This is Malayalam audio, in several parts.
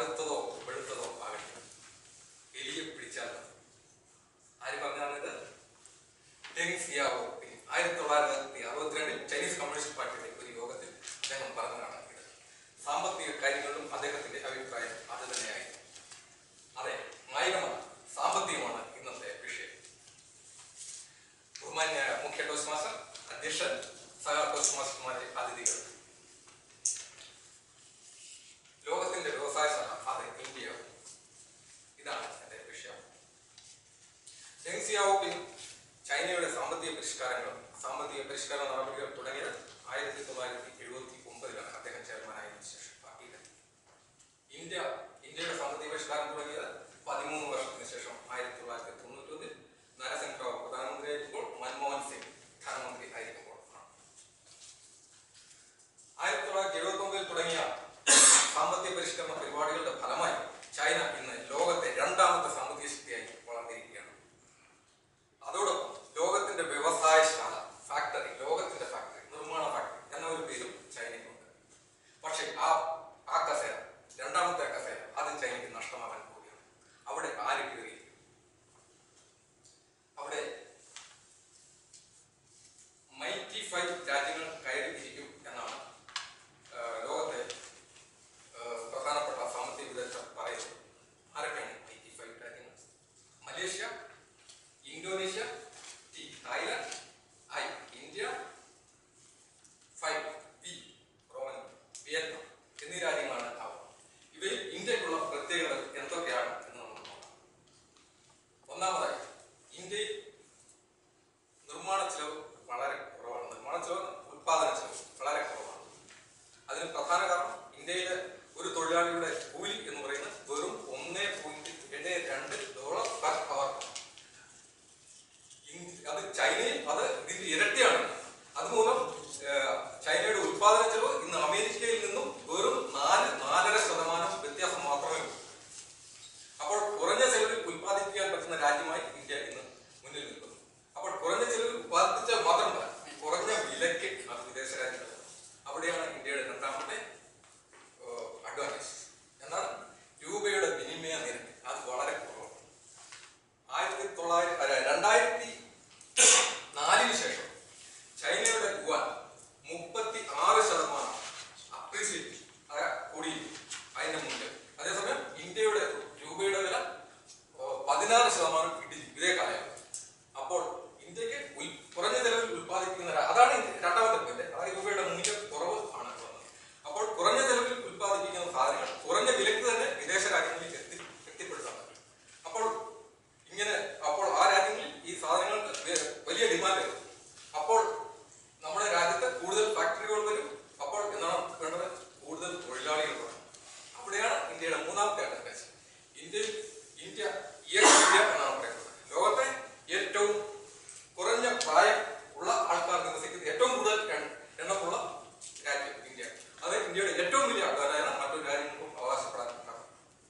കറുത്തതോ വെളുത്തതോ ആകട്ടെ എലിയെ പിടിച്ചാൽ മതി ആര് പറഞ്ഞാണിത് ഡെങ് സിയാവോപിങ് ആയിരത്തി തൊള്ളായിരത്തി അറുപത്തിരണ്ടിൽ ചൈനീസ് കമ്മ്യൂണിസ്റ്റ് പാർട്ടിയുടെ ഒരു യോഗത്തിൽ അദ്ദേഹം പറഞ്ഞതാണ് ഇത് സാമ്പത്തിക കാര്യങ്ങളിലും അദ്ദേഹത്തിന്റെ അഭിപ്രായം അത് തന്നെയായിരുന്നു അതെ നായകമാണ് സാമ്പത്തികമാണ് ഇന്നത്തെ വിഷയം ബഹുമാന്യ മുഖ്യ ടോസ്റ്റ് മാസ്റ്റർ അധ്യക്ഷൻ സഹ ടോസ്റ്റ് മാസ്റ്റർമാരെ അതിഥികൾ ലോകത്തിന്റെ വ്യവസായ ശാല അതെ ഇന്ത്യ ഇതാണ് എന്റെ വിഷയം ഡെങ് സിയാവോപിങ് ചൈനയുടെ സാമ്പത്തിക പരിഷ്കാരങ്ങളും സാമ്പത്തിക പരിഷ്കരണ നടപടികൾ തുടങ്ങിയത് ആയിരത്തി തൊള്ളായിരത്തി എഴുപത്തി ഒമ്പതിലാണ് അദ്ദേഹം ചെയർമാനായതിനു ശേഷം പാർട്ടിയിലെത്തി ഇന്ത്യ ഇന്ത്യയുടെ സാമ്പത്തിക പരിഷ്കാരം തുടങ്ങിയത് പതിമൂന്ന് വർഷത്തിന് ശേഷം ആയിരത്തി തൊള്ളായിരത്തി തൊണ്ണൂറ്റി ഒന്നിൽ നരസിംഹ റാവു പ്രധാനമന്ത്രിയായിരിക്കുമ്പോൾ മൻമോഹൻ സിംഗ് ധനമന്ത്രി ആയിരിക്കുമ്പോൾ ആണ് ആയിരത്തി തൊള്ളായിരത്തി എഴുപത്തി ഒമ്പതിൽ തുടങ്ങിയ സാമ്പത്തിക പരിഷ്കരണ പരിപാടികളുടെ ഫലമായി ചൈന ഇന്ന് ലോകത്തെ രണ്ടാമത്തെ സാമ്പത്തിക ശക്തിയായി വളർന്നിരിക്കുകയാണ് അതോടൊപ്പം ലോകത്തിന്റെ വ്യവസായശാല ഫാക്ടറി ലോകത്തിന്റെ ഫാക്ടറി നിർമ്മാണ ഫാക്ടറി എന്ന ഒരു പേരും ചൈനയ്ക്കുണ്ട് പക്ഷേ ആ ആ കസേര രണ്ടാമത്തെ ആ കസേര അത് ചൈനയ്ക്ക് നഷ്ടമാകാൻ പോവുകയാണ് അവിടെ ആര് കയറി അവിടെ മൈറ്റി ഫൈവ് രാജ്യങ്ങൾ കയറി ഇരിക്കും എന്നാണ് ആ, ലോകത്തെ ആ, പ്രധാനപ്പെട്ട സാമ്പത്തിക വിദഗ്ധർ പറയുന്നത് ആരൊക്കെയാണ് മൈറ്റി ഫൈവ് രാജ്യങ്ങൾ Malaysia Indonesia T Thailand I India five V Roman Vietnam എന്നീ രാജ്യങ്ങളാണ് അവ ഇവയിൽ ഇന്ത്യക്കുള്ള പ്രത്യേകതകൾ എന്തൊക്കെയാണ് എന്ന് നമുക്ക് നോക്കാം ഒന്നാമതായി ഇന്ത്യയിൽ നിർമ്മാണ ചെലവ് വളരെ കുറവാണ് നിർമ്മാണ ചെലവ് ഉത്പാദന ചെലവ് വളരെ കുറവാണ് അതിന് പ്രധാന കാരണം ഇന്ത്യയിലെ ഒരു തൊഴിലാളിയുടെ കൂലി എന്ന് പറയുന്നത് വെറും ഒന്നേ പോയിന്റ് ഏഴ് രണ്ട് ഡോളർ പെർ അവർ അത് ചൈനയിൽ അത് ഇതിന്റെ ഇരട്ടിയാണ് അതുമൂലം ഏഹ്, ചൈനയുടെ ഉത്പാദന ചെലവ് ഇന്ന് അമേരിക്കയിൽ നിന്നും വെറും നാല് നാലര ശതമാനം വ്യത്യാസം മാത്രമേ ഉള്ളൂ അപ്പോൾ കുറഞ്ഞ ചെലവിൽ ഉത്പാദിപ്പിക്കാൻ പറ്റുന്ന രാജ്യമായി ഇന്ത്യ ഇന്ന് മുന്നിൽ നിൽക്കുന്നു അപ്പോൾ കുറഞ്ഞ ചെലവിൽ ഉത്പാദിപ്പിച്ചാൽ മാത്രമല്ല കുറഞ്ഞ വിലയ്ക്ക് അത് വിദേശ രാജ്യങ്ങൾ അവിടെയാണ് ഇന്ത്യയുടെ രണ്ടാമത്തെ അഡ്വാൻറ്റേജ് എന്നാൽ രൂപയുടെ വിനിമയ നിരക്ക് അത് വളരെ കുറവാണ് ആയിരത്തി തൊള്ളായിരത്തി അല്ല, രണ്ടായിരത്തി നാലിന് ശേഷം ചൈനയുടെ യുവാൻ മുപ്പത്തി ആറ് ശതമാനം അപ്രീസിയേറ്റ് കൂടി അതിന്റെ മുന്നിൽ അതേസമയം ഇന്ത്യയുടെ രൂപയുടെ വില ഏഹ്, പതിനാറ് ശതമാനം ഇടിഞ്ഞു ഇതേ കാലയളവ് അപ്പോൾ ഇന്ത്യക്ക് ഉൽ- കുറഞ്ഞ ചെലവിൽ ഉത്പാദിപ്പിക്കുന്ന രാ- അതാണ് ഇന്ത്യ- രണ്ടാമത്തെ പോയിന്റ് അതായത് രൂപയുടെ മൂല്യം കുറവ് ആണ് വന്നത് അപ്പോൾ കുറഞ്ഞ ചെലവിൽ ഉത്പാദിപ്പിക്കുന്ന സാധനങ്ങൾ കുറഞ്ഞ വിലക്ക് തന്നെ വിദേശ രാജ്യങ്ങളിൽ എത്തി എത്തിപ്പെടുത്താൻ പറ്റും അപ്പോൾ ഇങ്ങനെ അപ്പോൾ ആ രാജ്യങ്ങളിൽ ഈ സാധനങ്ങൾക്ക് വെ- വലിയ ഡിമാൻഡ് വരും അപ്പോൾ നമ്മുടെ രാജ്യത്ത് കൂടുതൽ ഫാക്ടറികൾ വരും അപ്പോൾ എന്താണ് വേണ്ടത് കൂടുതൽ തൊഴിലാളികൾ വേണം അവിടെയാണ് ഇന്ത്യയുടെ മൂന്നാമത്തെ അഡ്വാൻറ്റേജ് ഇന്ത്യയിൽ ഇന്ത്യ യങ് ഇന്ത്യ എന്നാണ് പറയുന്നത് ലോകത്തെ ഏറ്റവും കുറഞ്ഞ പ്രായം ഉള്ള ആൾക്കാർ നിവസിക്കുന്ന ഏറ്റവും കൂടുതൽ എണ്ണ- എണ്ണമുള്ള രാജ്യം ഇന്ത്യ അത് ഇന്ത്യയുടെ ഏറ്റവും വലിയ അഡ്വാൻറ്റേജാണ് മറ്റൊരു രാജ്യങ്ങൾക്കും അവകാശപ്പെടാൻ ഉണ്ടാകും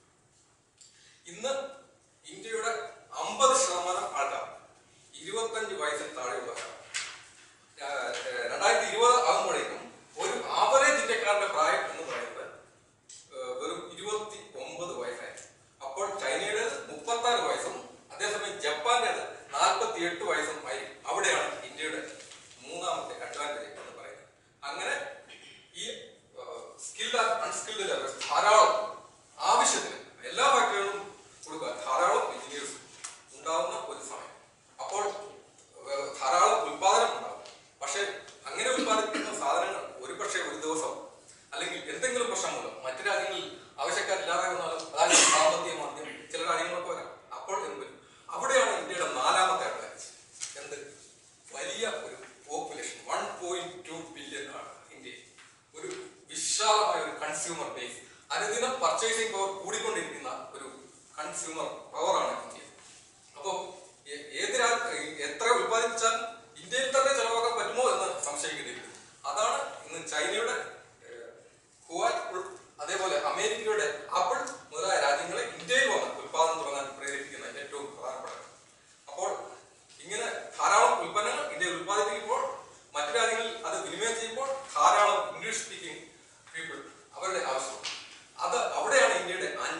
ഇന്ന് ഇന്ത്യയുടെ അമ്പത് ശതമാനം ആൾക്കാർ ഇരുപത്തഞ്ച് വയസ്സിൽ താഴെയുള്ളവരാണ് ആഹ് ഏഹ് രണ്ടായിരത്തി ഇരുപത് ആകുമ്പോഴേക്കും ഒരു ആവറേജ് ഇന്ത്യക്കാരന്റെ പ്രായം എന്ന് പറയുന്നത് ഏഹ് വെറും ഇരുപത്തി ഒമ്പത് വയസ്സായി അപ്പോൾ ചൈനയുടെ മുപ്പത്തി ആറ് വയസ്സും അതേസമയം ജപ്പാന്റേത് നാൽപ്പത്തി എട്ട് വയസ്സും ആയി അവിടെയാണ് ഇന്ത്യയുടെ മൂന്നാമത്തെ അഡ്വാൻറ്റേജ് എന്ന് പറയുന്നത് അങ്ങനെ ഈ സ്കിൽഡ് ആൻഡ് അൺസ്കിൽഡ് ലെവൽസ് ധാരാളം ആവശ്യത്തിന് എല്ലാ ഫാക്ടറികളും കൊടുക്കുക ധാരാളം എഞ്ചിനീയേഴ്സ് ഉണ്ടാവുന്ന ഒരു സമയം അപ്പോൾ ഏഹ്, ധാരാളം ഉത്പാദനം ഉണ്ടാവും പക്ഷേ അങ്ങനെ ഉത്പാദിപ്പിക്കുന്ന സാധനങ്ങൾ ഒരു പക്ഷേ ഒരു ദിവസം അല്ലെങ്കിൽ എന്തെങ്കിലും പ്രശ്നം മൂലം മറ്റു രാജ്യങ്ങളിൽ ആവശ്യക്കാരില്ലാതെ വന്നാലും അതായത് സാമ്പത്തിക മാന്ദ്യം ചില രാജ്യങ്ങളൊക്കെ വരാം അപ്പോൾ എന്ത് വരും അവിടെയാണ് ഇന്ത്യയുടെ നാലാമത്തെ അഡ്വാൻറ്റേജ് എന്ത് വലിയ ഒരു population one point two billion ആണ് ഇന്ത്യയിൽ ഒരു വിശാലമായ ഒരു കൺസ്യൂമർ ബേസ് അനുദിനം പർച്ചേസിംഗ് പവർ കൂടിക്കൊണ്ടിരിക്കുന്ന ഒരു കൺസ്യൂമർ പവറാണ് ഇന്ത്യ അപ്പോൾ ഏ- ഏത് രാജ്യ എത്ര ഉത്പാദിപ്പിച്ചാലും ഇന്ത്യയിൽ തന്നെ ചെലവാക്കാൻ പറ്റുമോ എന്ന് സംശയിക്കേണ്ടിയിരിക്കുന്നു അതാണ് ഇന്ന് ചൈനയുടെ ഏഹ്, കുവൈറ്റ് ഉൾ- അതേപോലെ അമേരിക്കയുടെ ആപ്പിൾ മുതലായ രാജ്യങ്ങളെ ഇന്ത്യയിൽ വന്ന് ഉത്പാദനം തുടങ്ങാൻ പ്രേരിപ്പിക്കുന്ന ഏറ്റവും പ്രധാനപ്പെട്ട കാര്യം. അപ്പോൾ ഇങ്ങനെ ധാരാളം ഉൽപ്പന്നങ്ങൾ ഇന്ത്യയിൽ ഉത്പാദിപ്പിക്കുമ്പോൾ മറ്റു രാജ്യങ്ങളിൽ അത് വിനിമയം ചെയ്യുമ്പോൾ ധാരാളം ഇംഗ്ലീഷ് സ്പീക്കിംഗ് പീപ്പിൾ അവരുടെ ആവശ്യമാണ് അത് അവിടെയാണ് ഇന്ത്യയുടെ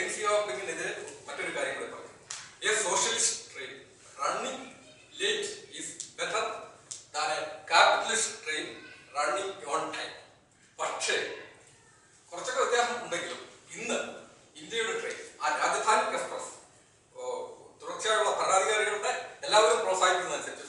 ഡെങ് സിയാപിങ്ങിനെതിരെ മറ്റൊരു കാര്യം കൂടെ പറഞ്ഞു a socialist train running late is better than a capitalist train running on time പക്ഷേ കുറച്ചൊക്കെ വ്യത്യാസം ഉണ്ടെങ്കിലും ഇന്ന് ഇന്ത്യയുടെ ട്രെയിൻ ആ രാജധാനി എക്സ്പ്രസ് ഓ, തുടർച്ചയായുള്ള ഭരണാധികാരികളുടെ എല്ലാവരും പ്രോത്സാഹിക്കുന്നതനുസരിച്ച്